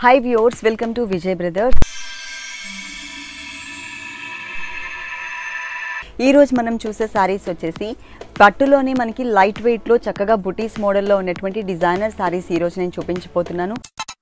hi viewers welcome to Vijay brothers ఈ రోజు మనం చూసే సారీస్ వచ్చేసి పట్టులోనే మనకి లైట్ వెయిట్లో చక్కగా బుటీస్ మోడల్లో ఉన్నటువంటి డిజైనర్ సారీస్ ఈ రోజు నేను చూపించబోతున్నాను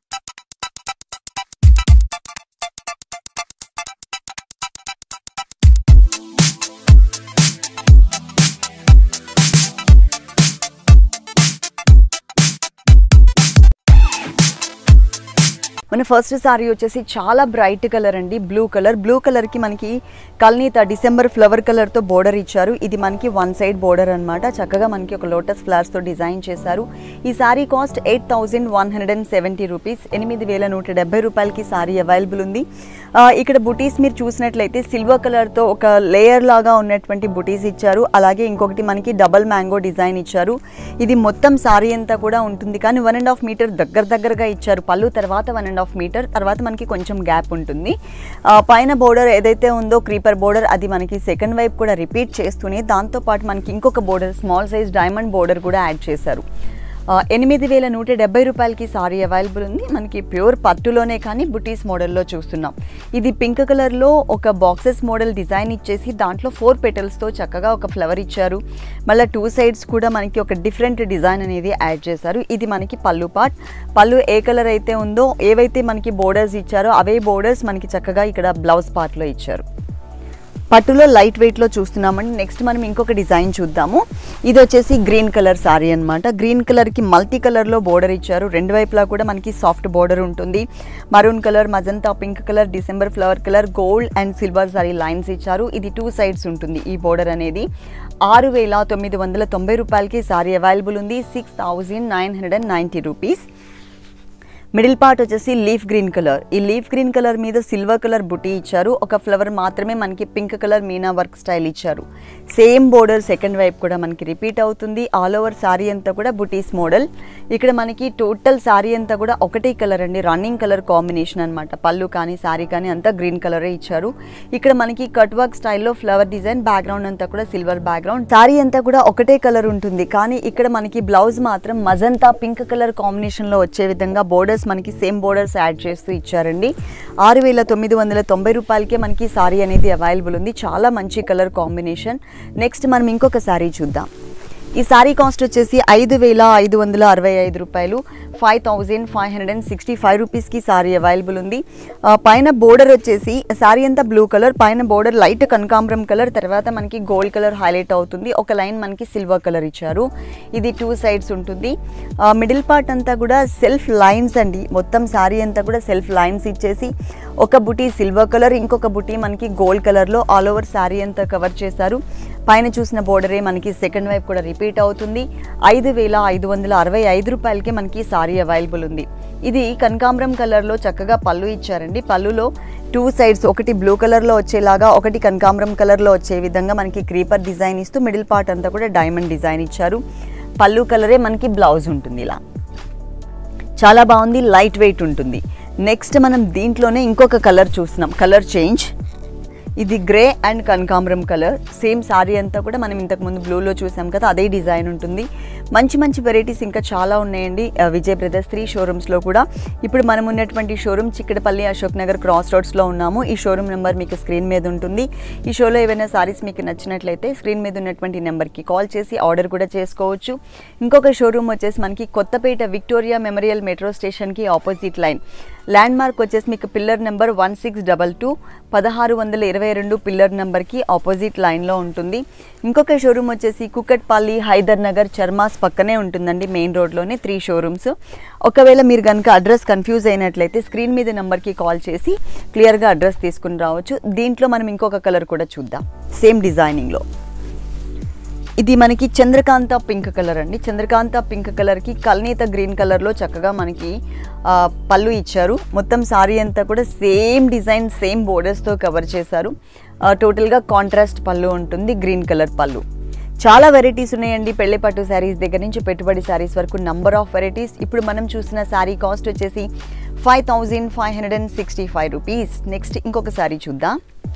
మన ఫస్ట్ సారీ వచ్చేసి చాలా బ్రైట్ కలర్ అండి బ్లూ కలర్ బ్లూ కలర్కి మనకి కల్నీత డిసెంబర్ ఫ్లవర్ కలర్తో బోర్డర్ ఇచ్చారు ఇది మనకి వన్ సైడ్ బోర్డర్ అనమాట చక్కగా మనకి ఒక లోటస్ ఫ్లవర్స్తో డిజైన్ చేశారు ఈ sari cost eight thousand one hundred and seventy rupees ఎనిమిది వేల నూట డెబ్బై రూపాయలకి సారీ అవైలబుల్ ఉంది ఆ, ఇక్కడ బుటీస్ మీరు చూసినట్లయితే సిల్వర్ కలర్తో ఒక లేయర్ లాగా ఉన్నటువంటి బుటీస్ ఇచ్చారు అలాగే ఇంకొకటి మనకి డబల్ మ్యాంగో డిజైన్ ఇచ్చారు ఇది మొత్తం సారీ అంతా కూడా ఉంటుంది కానీ వన్ అండ్ హాఫ్ మీటర్ దగ్గర దగ్గరగా ఇచ్చారు పళ్ళు తర్వాత వన్ అండ్ హాఫ్ మీటర్ తర్వాత మనకి కొంచెం గ్యాప్ ఉంటుంది ఆ, పైన బోర్డర్ ఏదైతే ఉందో క్రీపర్ బోర్డర్ అది మనకి సెకండ్ వైపు కూడా రిపీట్ చేస్తూనే దాంతోపాటు మనకి ఇంకొక border small size diamond border కూడా యాడ్ చేశారు ఆ, ఎనిమిది వేల నూట డెబ్బై రూపాయలకి సారీ అవైలబుల్ ఉంది మనకి ప్యూర్ పట్టులోనే కానీ బుటీస్ మోడల్లో చూస్తున్నాం ఇది పింక్ కలర్లో ఒక బాక్సెస్ మోడల్ డిజైన్ ఇచ్చేసి దాంట్లో ఫోర్ పెటల్స్తో చక్కగా ఒక ఫ్లవర్ ఇచ్చారు మళ్ళీ టూ సైడ్స్ కూడా మనకి ఒక డిఫరెంట్ డిజైన్ అనేది యాడ్ చేశారు ఇది మనకి పళ్ళు పార్ట్ పళ్ళు ఏ కలర్ అయితే ఉందో ఏవైతే మనకి బోర్డర్స్ ఇచ్చారో అవే బోర్డర్స్ మనకి చక్కగా ఇక్కడ బ్లౌజ్ పార్ట్లో ఇచ్చారు పట్టులో లైట్ వెయిట్లో చూస్తున్నామండి నెక్స్ట్ మనం ఇంకొక డిజైన్ చూద్దాము ఇది వచ్చేసి గ్రీన్ కలర్ సారీ అనమాట గ్రీన్ కలర్కి మల్టీ కలర్లో బోర్డర్ ఇచ్చారు రెండు వైపులా కూడా మనకి సాఫ్ట్ బోర్డర్ ఉంటుంది maroon colour magenta pink colour December flower colour gold and silver sari lines ఇచ్చారు ఇది టూ సైడ్స్ ఉంటుంది ఈ బోర్డర్ అనేది ఆరు వేల తొమ్మిది వందల తొంభై రూపాయలకి సారీ అవైలబుల్ ఉంది six thousand nine hundred and ninety rupees middle part వచ్చేసి లీఫ్ గ్రీన్ కలర్ ఈ లీఫ్ గ్రీన్ కలర్ మీద సిల్వర్ కలర్ బుటీ ఇచ్చారు ఒక ఫ్లవర్ మాత్రమే మనకి పింక్ కలర్ మీనా వర్క్ స్టైల్ ఇచ్చారు సేమ్ బోర్డర్ సెకండ్ వైపు కూడా మనకి రిపీట్ అవుతుంది ఆల్ ఓవర్ సారీ అంతా కూడా బుటీస్ మోడల్ ఇక్కడ మనకి టోటల్ సారీ అంతా కూడా ఒకటే కలర్ అండి రన్నింగ్ కలర్ కాంబినేషన్ అనమాట పళ్ళు కానీ సారీ కానీ అంతా గ్రీన్ కలరే ఇచ్చారు ఇక్కడ మనకి కట్ వర్క్ స్టైల్లో ఫ్లవర్ డిజైన్ బ్యాక్గ్రౌండ్ అంతా కూడా సిల్వర్ బ్యాక్గ్రౌండ్ సారీ అంతా కూడా ఒకటే కలర్ ఉంటుంది కానీ ఇక్కడ మనకి బ్లౌజ్ మాత్రం మజంతా పింక్ కలర్ కాంబినేషన్లో వచ్చే విధంగా బోర్డర్స్ మనకి సేమ్ బోర్డర్స్ యాడ్ చేస్తూ ఇచ్చారండి ఆరు వేల తొమ్మిది వందల తొంభై రూపాయలకే మనకి సారీ అనేది అవైలబుల్ ఉంది చాలా మంచి కలర్ కాంబినేషన్ నెక్స్ట్ మనం ఇంకొక సారీ చూద్దాం ఈ సారీ కాస్ట్ వచ్చేసి ఐదు వేల ఐదు వందల అరవై ఐదు రూపాయలు five thousand five hundred and sixty five రూపీస్కి సారీ అవైలబుల్ ఉంది ఆ, పైన బోర్డర్ వచ్చేసి సారీ అంతా బ్లూ కలర్ పైన బోర్డర్ లైట్ కనకాంబరం కలర్ తర్వాత మనకి గోల్డ్ కలర్ హైలైట్ అవుతుంది ఒక లైన్ మనకి సిల్వర్ కలర్ ఇచ్చారు ఇది టూ సైడ్స్ ఉంటుంది మిడిల్ పార్ట్ అంతా కూడా సెల్ఫ్ లైన్స్ అండి మొత్తం సారీ అంతా కూడా సెల్ఫ్ లైన్స్ ఇచ్చేసి ఒక బుటీ సిల్వర్ కలర్ ఇంకొక బుటీ మనకి గోల్డ్ కలర్లో ఆల్ ఓవర్ సారీ అంతా కవర్ చేశారు పైన చూసిన బోర్డరే మనకి సెకండ్ వైపు కూడా రిపీట్ అవుతుంది ఐదు వేల ఐదు వందల అరవై ఐదు రూపాయలకి మనకి సారీ అవైలబుల్ ఉంది ఇది కనకాంబరం కలర్లో చక్కగా పళ్ళు ఇచ్చారండి పళ్ళులో టూ సైడ్స్ ఒకటి బ్లూ కలర్లో వచ్చేలాగా ఒకటి కనకాంబరం కలర్లో వచ్చే విధంగా మనకి క్రీపర్ డిజైన్ ఇస్తూ మిడిల్ పార్ట్ అంతా కూడా డైమండ్ డిజైన్ ఇచ్చారు పళ్ళు కలరే మనకి బ్లౌజ్ ఉంటుంది ఇలా చాలా బాగుంది లైట్ వెయిట్ ఉంటుంది నెక్స్ట్ మనం దీంట్లోనే ఇంకొక కలర్ చూస్తున్నాం కలర్ చేంజ్ ఇది గ్రే అండ్ కనకాంబరం కలర్ సేమ్ సారీ అంతా కూడా మనం ఇంతకుముందు బ్లూలో చూసాం కదా అదే డిజైన్ ఉంటుంది మంచి మంచి వెరైటీస్ ఇంకా చాలా ఉన్నాయండి ఆ, విజయ్ బ్రదర్స్ త్రీ షోరూమ్స్లో కూడా ఇప్పుడు మనం ఉన్నటువంటి షోరూమ్ చిక్కడపల్లి అశోక్ నగర్ క్రాస్ రోడ్స్లో ఉన్నాము ఈ షోరూమ్ నెంబర్ మీకు స్క్రీన్ మీద ఉంటుంది ఈ షోలో ఏవైనా సారీస్ మీకు నచ్చినట్లయితే స్క్రీన్ మీద ఉన్నటువంటి నెంబర్కి కాల్ చేసి ఆర్డర్ కూడా చేసుకోవచ్చు ఇంకొక షోరూమ్ వచ్చేసి మనకి కొత్తపేట విక్టోరియా మెమోరియల్ మెట్రో స్టేషన్కి ఆపోజిట్ లైన్ ల్యాండ్ మార్క్ వచ్చేసి మీకు pillar number one six double two పదహారు వందల ఇరవై రెండు పిల్లర్ నెంబర్కి ఆపోజిట్ లైన్లో ఉంటుంది ఇంకొక షోరూమ్ వచ్చేసి కుకట్పల్లి హైదర్ నగర్ చర్మాస్ పక్కనే ఉంటుందండి మెయిన్ రోడ్లోనే త్రీ షోరూమ్స్ ఒకవేళ మీరు కనుక అడ్రస్ కన్ఫ్యూజ్ అయినట్లయితే స్క్రీన్ మీద నెంబర్కి కాల్ చేసి క్లియర్గా అడ్రస్ తీసుకుని రావచ్చు దీంట్లో మనం ఇంకొక కలర్ కూడా చూద్దాం సేమ్ డిజైనింగ్లో ఇది మనకి చంద్రకాంత పింక్ కలర్ అండి చంద్రకాంత పింక్ కలర్కి కల్నీత గ్రీన్ కలర్లో చక్కగా మనకి ఆ, పళ్ళు ఇచ్చారు మొత్తం సారీ అంతా కూడా సేమ్ డిజైన్ సేమ్ బోర్డర్స్తో కవర్ చేశారు ఆ, టోటల్గా కాంట్రాస్ట్ పళ్ళు ఉంటుంది గ్రీన్ కలర్ పళ్ళు చాలా వెరైటీస్ ఉన్నాయండి పెళ్లి పట్టు శారీస్ దగ్గర నుంచి పెట్టుబడి శారీస్ వరకు నంబర్ ఆఫ్ వెరైటీస్ ఇప్పుడు మనం చూసిన శారీ కాస్ట్ వచ్చేసి five thousand five hundred and sixty five rupees next ఇంకొక శారీ చూద్దాం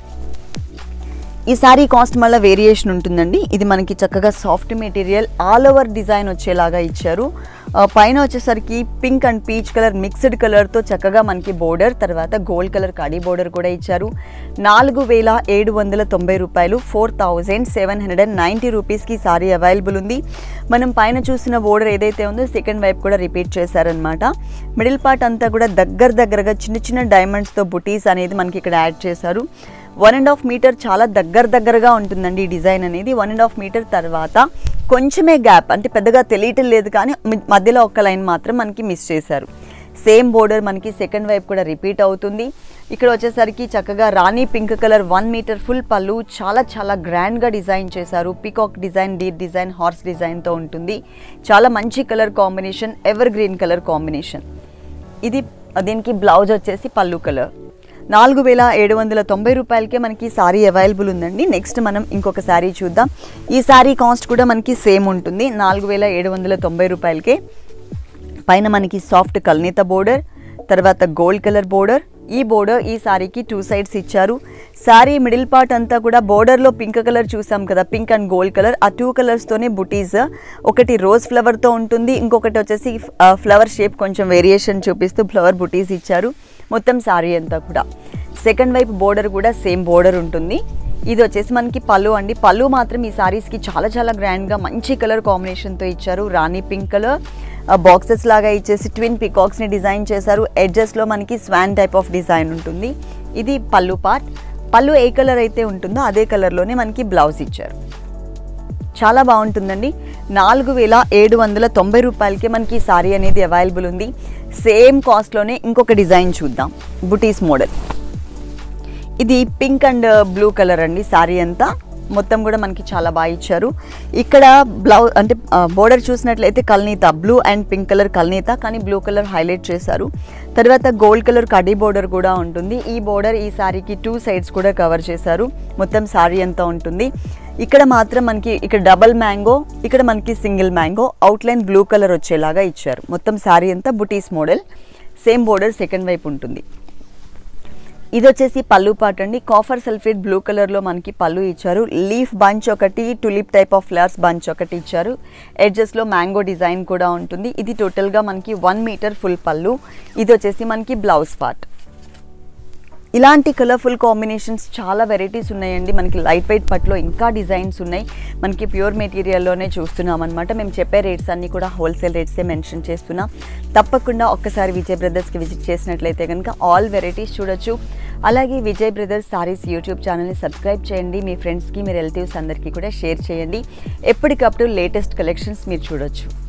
ఈ సారీ కాస్ట్ మళ్ళీ వేరియేషన్ ఉంటుందండి ఇది మనకి చక్కగా soft material all over design వచ్చేలాగా ఇచ్చారు ఆ, పైన వచ్చేసరికి pink and peach colour mixed కలర్తో చక్కగా మనకి బోర్డర్ తర్వాత గోల్డ్ కలర్ కడీ బోర్డర్ కూడా ఇచ్చారు నాలుగు వేల ఏడు వందల తొంభై రూపాయలు four thousand seven hundred and ninety రూపీస్కి సారీ అవైలబుల్ ఉంది మనం పైన చూసిన బోర్డర్ ఏదైతే ఉందో సెకండ్ వైపు కూడా రిపీట్ చేశారనమాట మిడిల్ పార్ట్ అంతా కూడా దగ్గర దగ్గరగా చిన్న చిన్న డైమండ్స్తో బుటీస్ అనేది మనకి ఇక్కడ యాడ్ చేశారు వన్ అండ్ హాఫ్ మీటర్ చాలా దగ్గర దగ్గరగా ఉంటుందండి ఈ డిజైన్ అనేది వన్ అండ్ హాఫ్ మీటర్ తర్వాత కొంచెమే గ్యాప్ అంటే పెద్దగా తెలియటం లేదు కానీ మి- మధ్యలో ఒక లైన్ మాత్రం మనకి మిస్ చేశారు సేమ్ బోర్డర్ మనకి సెకండ్ వైపు కూడా రిపీట్ అవుతుంది ఇక్కడ వచ్చేసరికి చక్కగా rani pink colour one metre full పళ్ళు చాలా చాలా గ్రాండ్గా డిజైన్ చేశారు peacock design deer design horse డిజైన్తో ఉంటుంది చాలా మంచి colour combination evergreen colour combination ఇది దీనికి బ్లౌజ్ వచ్చేసి పళ్ళు కలర్ నాలుగు వేల ఏడు వందల తొంభై రూపాయలకే మనకి సారీ అవైలబుల్ ఉందండి నెక్స్ట్ మనం ఇంకొక శారీ చూద్దాం ఈ శారీ కాస్ట్ కూడా మనకి సేమ్ ఉంటుంది నాలుగు వేల ఏడు వందల తొంభై రూపాయలకే పైన మనకి సాఫ్ట్ కల్నేత బోర్డర్ తర్వాత గోల్డ్ కలర్ బోర్డర్ ఈ బోర్డర్ ఈ సారీకి టూ సైడ్స్ ఇచ్చారు సారీ మిడిల్ పార్ట్ అంతా కూడా బోర్డర్లో పింక్ కలర్ చూసాం కదా పింక్ అండ్ గోల్డ్ కలర్ ఆ టూ కలర్స్తోనే బుటీస్ ఒకటి రోజ్ ఫ్లవర్తో ఉంటుంది ఇంకొకటి వచ్చేసి ఫ్లవర్ షేప్ కొంచెం వేరియేషన్ చూపిస్తూ ఫ్లవర్ బుటీస్ ఇచ్చారు మొత్తం సారీ అంతా కూడా సెకండ్ వైపు బోర్డర్ కూడా సేమ్ బోర్డర్ ఉంటుంది ఇది వచ్చేసి మనకి పళ్ళు అండి పళ్ళు మాత్రం ఈ సారీస్కి చాలా చాలా గ్రాండ్గా మంచి కలర్ కాంబినేషన్తో ఇచ్చారు రాణి పింక్ కలర్ బాక్సెస్ లాగా ఇచ్చేసి ట్విన్ పికాక్స్ని డిజైన్ చేశారు ఎడ్జెస్లో మనకి స్వాన్ టైప్ ఆఫ్ డిజైన్ ఉంటుంది ఇది పళ్ళు పార్ట్ పళ్ళు ఏ కలర్ అయితే ఉంటుందో అదే కలర్లోనే మనకి బ్లౌజ్ ఇచ్చారు చాలా బాగుంటుందండి నాలుగు వేల ఏడు వందల తొంభై రూపాయలకి మనకి ఈ సారీ అనేది అవైలబుల్ ఉంది సేమ్ కాస్ట్లోనే ఇంకొక డిజైన్ చూద్దాం బుటీస్ మోడల్ ఇది పింక్ అండ్ బ్లూ కలర్ అండి సారీ అంతా మొత్తం కూడా మనకి చాలా బాగా ఇచ్చారు ఇక్కడ బ్లౌజ్ అంటే బోర్డర్ చూసినట్లయితే కల్నీత బ్లూ అండ్ పింక్ కలర్ కల్నీత కానీ బ్లూ కలర్ హైలైట్ చేశారు తర్వాత గోల్డ్ కలర్ కడీ బోర్డర్ కూడా ఉంటుంది ఈ బోర్డర్ ఈ సారీకి టూ సైడ్స్ కూడా కవర్ చేశారు మొత్తం సారీ అంతా ఉంటుంది ఇక్కడ మాత్రం మనకి ఇక్కడ డబల్ మ్యాంగో ఇక్కడ మనకి single mango outline blue colour వచ్చేలాగా ఇచ్చారు మొత్తం సారీ అంతా బుటీస్ మోడల్ సేమ్ బోర్డర్ సెకండ్ వైపు ఉంటుంది ఇది వచ్చేసి పళ్ళు పాట అండి కాఫర్ సల్ఫేట్ బ్లూ కలర్లో మనకి పళ్ళు ఇచ్చారు లీఫ్ బంచ్ ఒకటి tulip type of flowers bunch ఒకటి ఇచ్చారు ఎడ్జెస్లో మ్యాంగో డిజైన్ కూడా ఉంటుంది ఇది టోటల్గా మనకి వన్ మీటర్ ఫుల్ పళ్ళు ఇది వచ్చేసి మనకి బ్లౌజ్ పార్ట్ ఇలాంటి కలర్ఫుల్ కాంబినేషన్స్ చాలా వెరైటీస్ ఉన్నాయండి మనకి లైట్ వెయిట్ పట్లో ఇంకా డిజైన్స్ ఉన్నాయి మనకి ప్యూర్ మెటీరియల్లోనే చూస్తున్నాం అనమాట మేము చెప్పే రేట్స్ అన్నీ కూడా హోల్సేల్ రేట్సే మెన్షన్ చేస్తున్నాం తప్పకుండా ఒక్కసారి విజయ్ బ్రదర్స్కి విజిట్ చేసినట్లయితే కనుక ఆల్ వెరైటీస్ చూడొచ్చు అలాగే విజయ్ బ్రదర్స్ సారీస్ యూట్యూబ్ ఛానల్ని సబ్స్క్రైబ్ చేయండి మీ ఫ్రెండ్స్కి మీ రిలేటివ్స్ అందరికీ కూడా షేర్ చేయండి ఎప్పటికప్పుడు లేటెస్ట్ కలెక్షన్స్ మీరు చూడొచ్చు